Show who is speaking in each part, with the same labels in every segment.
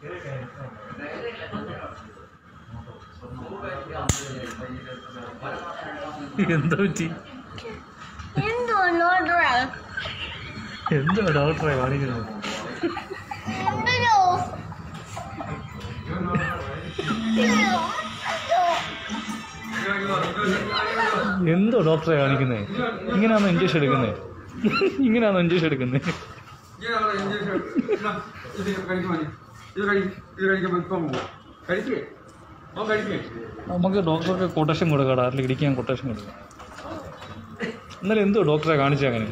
Speaker 1: എന്താ പറ്റി
Speaker 2: എന്തോ നോട്ടറാ
Speaker 1: എന്തോ ഡോക്ടറെ കാണിക്കുന്നത്
Speaker 2: എന്തോ
Speaker 1: എന്തോ ഡോക്ടറെ കാണിക്കുന്നത് ഇങ്ങനെയാണോ ഇഞ്ചക്ഷൻ എടുക്കുന്നത് ഇങ്ങനെയാണോ ഇഞ്ചക്ഷൻ എടുക്കുന്നത്
Speaker 3: ഇത് കഴിക്കും മതി ഇത് കഴിക്കും ഇത് കഴിക്കുമ്പോൾ ഇപ്പം പോകും കഴിക്കേ ഓ കഴിക്കേ
Speaker 1: നമുക്ക് ഡോക്ടർക്ക് കൊട്ടേഷൻ കൊടുക്കാം ആരിൽ ഇടിക്കാൻ കൊട്ടേഷൻ കൊടുക്കാം എന്നാലും എന്തോ ഡോക്ടറെ കാണിച്ചേ അങ്ങനെ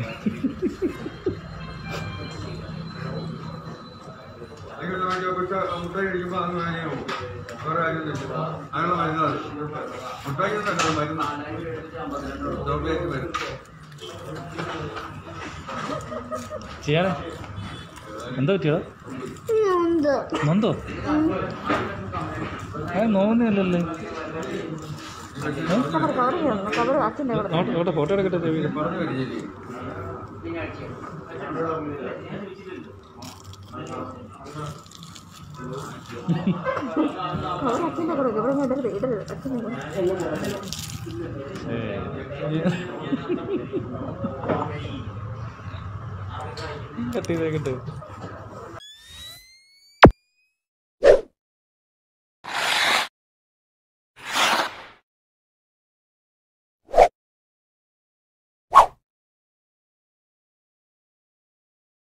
Speaker 3: അതിനുള്ള വേണ്ടി മുട്ട മുട്ടായി കഴിക്കുമ്പോൾ അന്ന് വേനയാവും വേറെ കാര്യമൊന്നുമില്ല അതിനുള്ള മരുന്നാണ് മുട്ടായി ഒന്നല്ല മരുന്ന് ഡോക്ടറേറ്റ് മരുന്ന്
Speaker 1: ചെയ്യാനേ എന്താ പറ്റിയതാ
Speaker 2: എന്തോ
Speaker 1: നൊന്തോ ഏ നോവുന്നില്ലല്ലേ
Speaker 2: കവർ കവർ ചെയ്യണം കവർ അച്ഛൻ്റെ കൂടെ
Speaker 1: ഓട്ടെ ഫോട്ടോ എടുക്കട്ടെ ദേവി
Speaker 3: പറഞ്ഞു വരികയില്ലേ
Speaker 2: കവർ അച്ഛൻ്റെ കൂടെ ഇവിടെ നിന്ന് ഇടരുത് ഇടരുത് അച്ഛൻ്റെ കൂടെ
Speaker 1: കട്ട് ചെയ്തേക്കട്ടെ